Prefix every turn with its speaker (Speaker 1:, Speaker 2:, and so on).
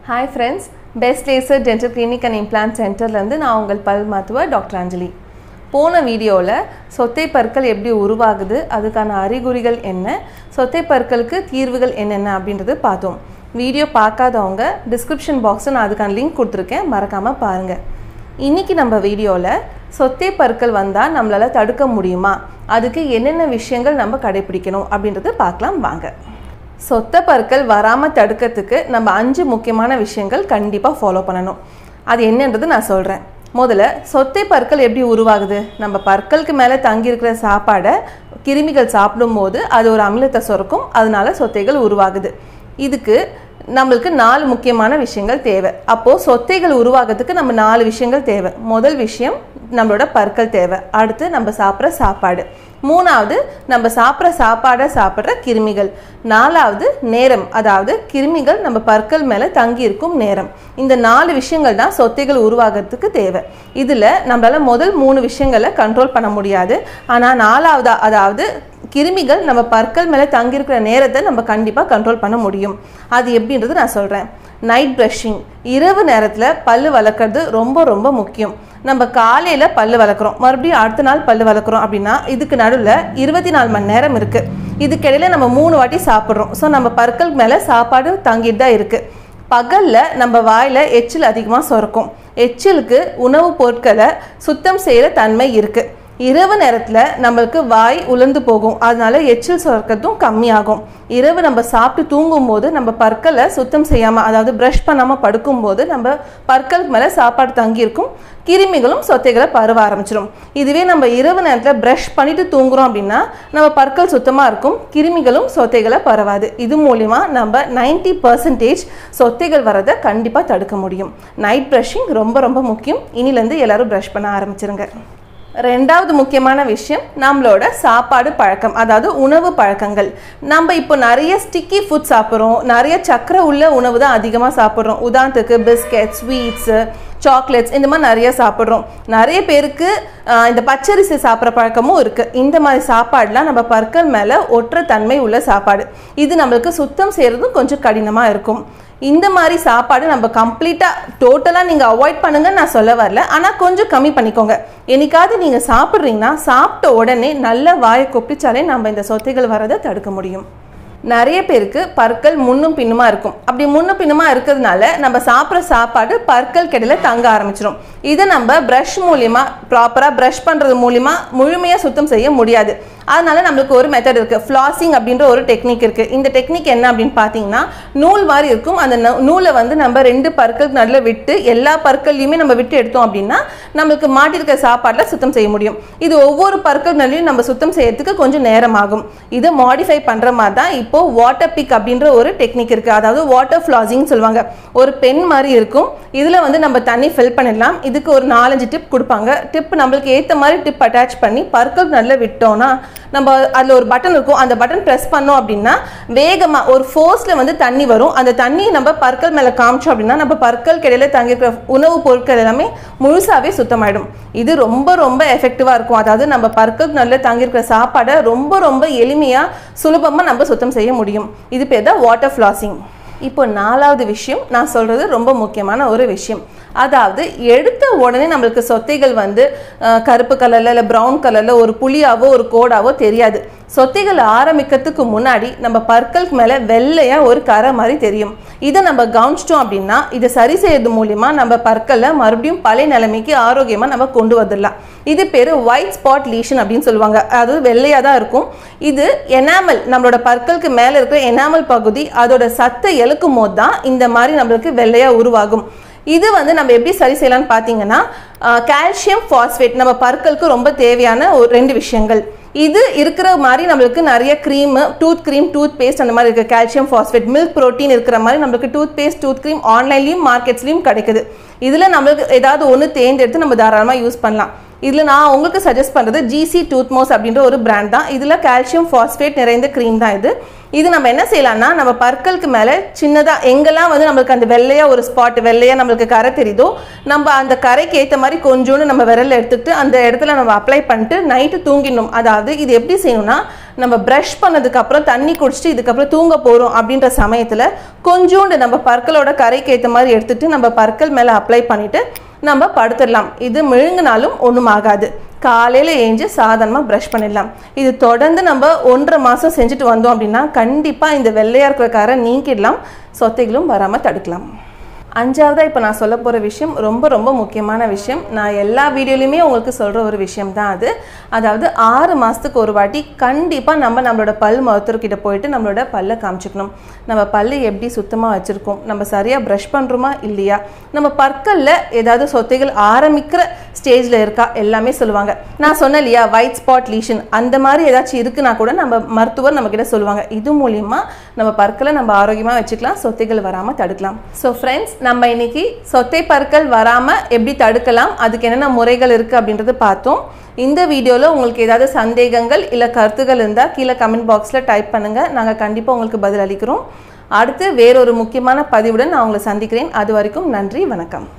Speaker 1: hi friends best laser dental clinic and implant சென்டர்லேருந்து நான் உங்கள் பல் மருத்துவர் டாக்டர் அஞ்சலி போன வீடியோவில் சொத்தை பற்கள் எப்படி உருவாகுது அதுக்கான அறிகுறிகள் என்ன சொத்தை பற்களுக்கு தீர்வுகள் என்னென்ன அப்படின்றது பார்த்தோம் வீடியோ பார்க்காதவங்க டிஸ்கிரிப்ஷன் பாக்ஸில் நான் அதுக்கான லிங்க் கொடுத்துருக்கேன் மறக்காமல் பாருங்கள் இன்றைக்கி நம்ம வீடியோவில் சொத்தை பற்கள் வந்தால் நம்மளால் தடுக்க முடியுமா அதுக்கு என்னென்ன விஷயங்கள் நம்ம கடைபிடிக்கணும் அப்படின்றத பார்க்கலாம் வாங்க சொத்த பற்கள் வராமல் தடுக்கிறதுக்கு நம்ம அஞ்சு முக்கியமான விஷயங்கள் கண்டிப்பாக ஃபாலோ பண்ணணும் அது என்னன்றது நான் சொல்கிறேன் முதல்ல சொத்தை பற்கள் எப்படி உருவாகுது நம்ம பற்களுக்கு மேலே தங்கியிருக்கிற சாப்பாடை கிருமிகள் சாப்பிடும்போது அது ஒரு அமிலத்தை சுரக்கும் அதனால சொத்தைகள் உருவாகுது இதுக்கு நம்மளுக்கு நாலு முக்கியமான விஷயங்கள் தேவை அப்போது சொத்தைகள் உருவாகிறதுக்கு நம்ம நாலு விஷயங்கள் தேவை முதல் விஷயம் நம்மளோட பற்கள் தேவை அடுத்து நம்ம சாப்பிட்ற சாப்பாடு மூணாவது நம்ம சாப்பிட்ற சாப்பாடை சாப்பிட்ற கிருமிகள் நாலாவது நேரம் அதாவது கிருமிகள் நம்ம பற்கள் மேலே தங்கி இருக்கும் நேரம் இந்த நாலு விஷயங்கள் தான் சொத்தைகள் உருவாகிறதுக்கு தேவை இதில் நம்மளால் முதல் மூணு விஷயங்களை கண்ட்ரோல் பண்ண முடியாது ஆனால் நாலாவதா அதாவது கிருமிகள் நம்ம பற்கள் மேலே தங்கியிருக்கிற நேரத்தை நம்ம கண்டிப்பாக கண்ட்ரோல் பண்ண முடியும் அது எப்படின்றது நான் சொல்கிறேன் நைட் ப்ரஷிங் இரவு நேரத்தில் பல் வளர்க்குறது ரொம்ப ரொம்ப முக்கியம் நம்ம காலையில் பல் வளர்க்குறோம் மறுபடியும் அடுத்த நாள் பல் வளர்க்குறோம் அப்படின்னா இதுக்கு நடுவில் இருபத்தி நாலு மணி நேரம் இருக்குது இதுக்கிடையில் நம்ம மூணு வாட்டி சாப்பிட்றோம் ஸோ நம்ம பற்கள் மேலே சாப்பாடு தங்கிட்டு தான் இருக்குது பகலில் நம்ம வாயில் எச்சில் அதிகமாக சுரக்கும் எச்சிலுக்கு உணவுப் பொருட்களை சுத்தம் செய்கிற தன்மை இருக்குது இரவு நேரத்தில் நம்மளுக்கு வாய் உலர்ந்து போகும் அதனால எச்சில் சுரக்கிறதும் கம்மியாகும் இரவு நம்ம சாப்பிட்டு தூங்கும்போது நம்ம பற்களை சுத்தம் செய்யாமல் அதாவது ப்ரஷ் பண்ணாமல் படுக்கும்போது நம்ம பற்கள் மேலே சாப்பாடு தங்கியிருக்கும் கிருமிகளும் சொத்தைகளை பரவ ஆரம்பிச்சிடும் இதுவே நம்ம இரவு நேரத்தில் ப்ரஷ் பண்ணிட்டு தூங்குறோம் அப்படின்னா நம்ம பற்கள் சுத்தமாக இருக்கும் கிருமிகளும் சொத்தைகளை பரவாது இது மூலிமா நம்ம நைன்டி பர்சன்டேஜ் சொத்தைகள் வரதை கண்டிப்பாக தடுக்க முடியும் நைட் ப்ரஷிங் ரொம்ப ரொம்ப முக்கியம் இனிலேருந்து எல்லாரும் ப்ரஷ் பண்ண ஆரம்பிச்சிருங்க ரெண்டாவது முக்கியமான விஷயம் நம்மளோட சாப்பாடு பழக்கம் அதாவது உணவு பழக்கங்கள் நம்ம இப்போ நிறைய ஸ்டிக்கி ஃபுட் சாப்பிட்றோம் நிறைய சக்கரை உள்ள உணவு தான் அதிகமாக சாப்பிட்றோம் உதாரணத்துக்கு பிஸ்கெட் ஸ்வீட்ஸு சாக்லேட்ஸ் இந்த மாதிரி நிறைய சாப்பிட்றோம் நிறைய பேருக்கு இந்த பச்சரிசி சாப்பிட்ற பழக்கமும் இருக்குது இந்த மாதிரி சாப்பாடுலாம் நம்ம பற்கள் மேலே ஒற்ற தன்மை உள்ள சாப்பாடு இது நம்மளுக்கு சுத்தம் செய்கிறதும் கொஞ்சம் கடினமாக இருக்கும் இந்த மாதிரி சாப்பாடு நம்ம கம்ப்ளீட்டாக டோட்டலாக நீங்கள் அவாய்ட் பண்ணுங்கன்னு நான் சொல்ல வரல ஆனால் கொஞ்சம் கம்மி பண்ணிக்கோங்க என்னைக்காவது நீங்கள் சாப்பிட்றீங்கன்னா சாப்பிட்ட உடனே நல்ல வாயை கொப்பிச்சாலே நம்ம இந்த சொத்தைகள் வரதை தடுக்க முடியும் நிறைய பேருக்கு பற்கள் முன்னும் பின்னுமா இருக்கும் அப்படி முன்னும் பின்னுமா இருக்கிறதுனால நம்ம சாப்பிட்ற சாப்பாடு பற்கள் கிடையில தங்க ஆரம்பிச்சிடும் இதை நம்ம ப்ரஷ் மூலியமா ப்ராப்பராக ப்ரஷ் பண்ணுறது மூலியமா முழுமையாக சுத்தம் செய்ய முடியாது அதனால நம்மளுக்கு ஒரு மெத்தட் இருக்குது ஃப்ளாசிங் அப்படின்ற ஒரு டெக்னிக் இருக்குது இந்த டெக்னிக் என்ன அப்படின்னு பார்த்தீங்கன்னா நூல் மாதிரி இருக்கும் அந்த நூலை வந்து நம்ம ரெண்டு பற்கள் நடுவில் விட்டு எல்லா பற்கள்லையுமே நம்ம விட்டு எடுத்தோம் அப்படின்னா நம்மளுக்கு மாட்டிருக்க சாப்பாட்டில் சுத்தம் செய்ய முடியும் இது ஒவ்வொரு பற்கள் நடுலையும் நம்ம சுத்தம் செய்யறதுக்கு கொஞ்சம் நேரம் ஆகும் இதை மாடிஃபை பண்ணுற மாதிரி தான் இப்போ வாட்டர் பிக் அப்படின்ற ஒரு டெக்னிக் இருக்குது அதாவது வாட்டர் ஃப்ளாசிங் சொல்லுவாங்க ஒரு பென் மாதிரி இருக்கும் இதில் வந்து நம்ம தண்ணி ஃபில் பண்ணிடலாம் இதுக்கு ஒரு நாலஞ்சு டிப் கொடுப்பாங்க டிப் நம்மளுக்கு ஏற்ற மாதிரி டிப் அட்டாச் பண்ணி பற்கள் நல்லா விட்டோம்னா நம்ம அதில் ஒரு பட்டன் இருக்கும் அந்த பட்டன் ப்ரெஸ் பண்ணோம் அப்படின்னா வேகமாக ஒரு ஃபோர்ஸில் வந்து தண்ணி வரும் அந்த தண்ணி நம்ம பற்கள் மேலே காமிச்சோம் அப்படின்னா நம்ம பற்கள் கிடையில தங்கியிருக்கிற உணவுப் பொருட்கள் எல்லாமே முழுசாகவே சுத்தமாயிடும் இது ரொம்ப ரொம்ப எஃபெக்டிவாக இருக்கும் அதாவது நம்ம பற்கள் நல்ல தங்கியிருக்கிற சாப்பாடை ரொம்ப ரொம்ப எளிமையாக சுலபமாக நம்ம சுத்தம் செய்ய முடியும் இது பேர் தான் வாட்டர் ஃப்ளாசிங் இப்போ நாலாவது விஷயம் நான் சொல்கிறது ரொம்ப முக்கியமான ஒரு விஷயம் அதாவது எடுத்த உடனே நம்மளுக்கு சொத்தைகள் வந்து கருப்பு கலரில் இல்லை ப்ரௌன் கலரில் ஒரு புளியாவோ ஒரு கோடாவோ தெரியாது சொத்தைகள் ஆரம்பிக்கிறதுக்கு முன்னாடி நம்ம பற்களுக்கு மேலே வெள்ளையாக ஒரு கரை மாதிரி தெரியும் இதை நம்ம கவனிச்சிட்டோம் அப்படின்னா இதை சரி செய்யறது மூலிமா நம்ம பற்களை மறுபடியும் பழைய நிலைமைக்கு ஆரோக்கியமாக நம்ம கொண்டு வந்துடலாம் இது பேர் ஒயிட் ஸ்பாட் லீஷன் அப்படின்னு சொல்லுவாங்க அதாவது வெள்ளையாக தான் இருக்கும் இது எனாமல் நம்மளோட பற்களுக்கு மேலே இருக்கிற எனாமல் பகுதி அதோட சத்தை இழுக்கும் போது தான் இந்த மாதிரி நம்மளுக்கு வெள்ளையாக உருவாகும் இது வந்து நம்ம எப்படி சரி செய்யலாம்னு பார்த்தீங்கன்னா கால்சியம் ஃபாஸ்பேட் நம்ம பற்களுக்கு ரொம்ப தேவையான ஒரு ரெண்டு விஷயங்கள் இது இருக்கிற மாதிரி நம்மளுக்கு நிறைய cream tooth cream toothpaste அந்த மாதிரி இருக்குது கால்சியம் ஃபாஸ்பேட் மில்க் ப்ரோட்டீன் இருக்கிற மாதிரி நம்மளுக்கு டூத் பேஸ்ட் டூத் க்ரீம் ஆன்லைன்லேயும் மார்க்கெட்ஸ்லையும் கிடைக்குது இதில் நம்மளுக்கு ஏதாவது ஒன்று தேர்ந்தெடுத்து நம்ம தாராளமாக யூஸ் பண்ணலாம் இதில் நான் உங்களுக்கு சஜஸ்ட் பண்ணுறது ஜிசி டூத் மோஸ் அப்படின்ற ஒரு பிராண்ட் தான் இதில் கால்சியம் ஃபாஸ்பேட் நிறைந்த க்ரீம் தான் இது இது நம்ம என்ன செய்யலாம்னா நம்ம பற்களுக்கு மேலே சின்னதாக எங்கெல்லாம் வந்து நம்மளுக்கு அந்த வெள்ளையாக ஒரு ஸ்பாட் வெள்ளையாக நம்மளுக்கு கரை தெரியுதோ நம்ம அந்த கரைக்கு ஏற்ற மாதிரி கொஞ்சோண்டு நம்ம விரல் எடுத்துட்டு அந்த இடத்துல நம்ம அப்ளை பண்ணிட்டு நைட்டு தூங்கிடணும் அதாவது இது எப்படி செய்யணும்னா நம்ம ப்ரஷ் பண்ணதுக்கு அப்புறம் தண்ணி குடிச்சிட்டு இதுக்கப்புறம் தூங்க போகிறோம் அப்படின்ற சமயத்தில் கொஞ்சோண்டு நம்ம பற்களோட கரைக்கு ஏற்ற மாதிரி எடுத்துட்டு நம்ம பற்கள் மேலே அப்ளை பண்ணிட்டு நம்ம படுத்துடலாம் இது மெழுங்கினாலும் ஒன்றும் ஆகாது காலையில் ஏஞ்சி சாதாரணமாக ப்ரஷ் பண்ணிடலாம் இது தொடர்ந்து நம்ம ஒன்றரை மாதம் செஞ்சுட்டு வந்தோம் அப்படின்னா கண்டிப்பாக இந்த வெள்ளையாக இருக்கிற காரை நீக்கிடலாம் சொத்தைகளும் வராமல் தடுக்கலாம் அஞ்சாவதாக இப்போ நான் சொல்ல போகிற விஷயம் ரொம்ப ரொம்ப முக்கியமான விஷயம் நான் எல்லா வீடியோலையுமே உங்களுக்கு சொல்கிற ஒரு விஷயம் தான் அது அதாவது ஆறு மாதத்துக்கு ஒரு வாட்டி கண்டிப்பாக நம்ம நம்மளோட பல் மருத்துவர்கிட்ட போயிட்டு நம்மளோட பல்லை காமிச்சிக்கணும் நம்ம பல்லு எப்படி சுத்தமாக வச்சுருக்கோம் நம்ம சரியாக ப்ரஷ் பண்ணுறோமா இல்லையா நம்ம பற்களில் ஏதாவது சொத்தைகள் ஆரம்பிக்கிற ஸ்டேஜில் இருக்கா எல்லாமே சொல்லுவாங்க நான் சொன்னேன் இல்லையா ஒயிட் ஸ்பாட் லீஷன் அந்த மாதிரி ஏதாச்சும் இருக்குன்னா கூட நம்ம மருத்துவர் நம்மக்கிட்ட சொல்லுவாங்க இது மூலியமாக நம்ம பற்களை நம்ம ஆரோக்கியமாக வச்சுக்கலாம் சொத்தைகள் வராமல் தடுக்கலாம் ஸோ ஃப்ரெண்ட்ஸ் நம்ம இன்னைக்கு சொத்தை பற்கள் வராமல் எப்படி தடுக்கலாம் அதுக்கு என்னென்ன முறைகள் இருக்குது அப்படின்றது பார்த்தோம் இந்த வீடியோவில் உங்களுக்கு ஏதாவது சந்தேகங்கள் இல்லை கருத்துகள் இருந்தால் கீழே கமெண்ட் பாக்ஸில் டைப் பண்ணுங்கள் நாங்கள் கண்டிப்பாக உங்களுக்கு பதில் அளிக்கிறோம் அடுத்து வேறொரு முக்கியமான பதிவுடன் நான் உங்களை சந்திக்கிறேன் அது வரைக்கும் நன்றி வணக்கம்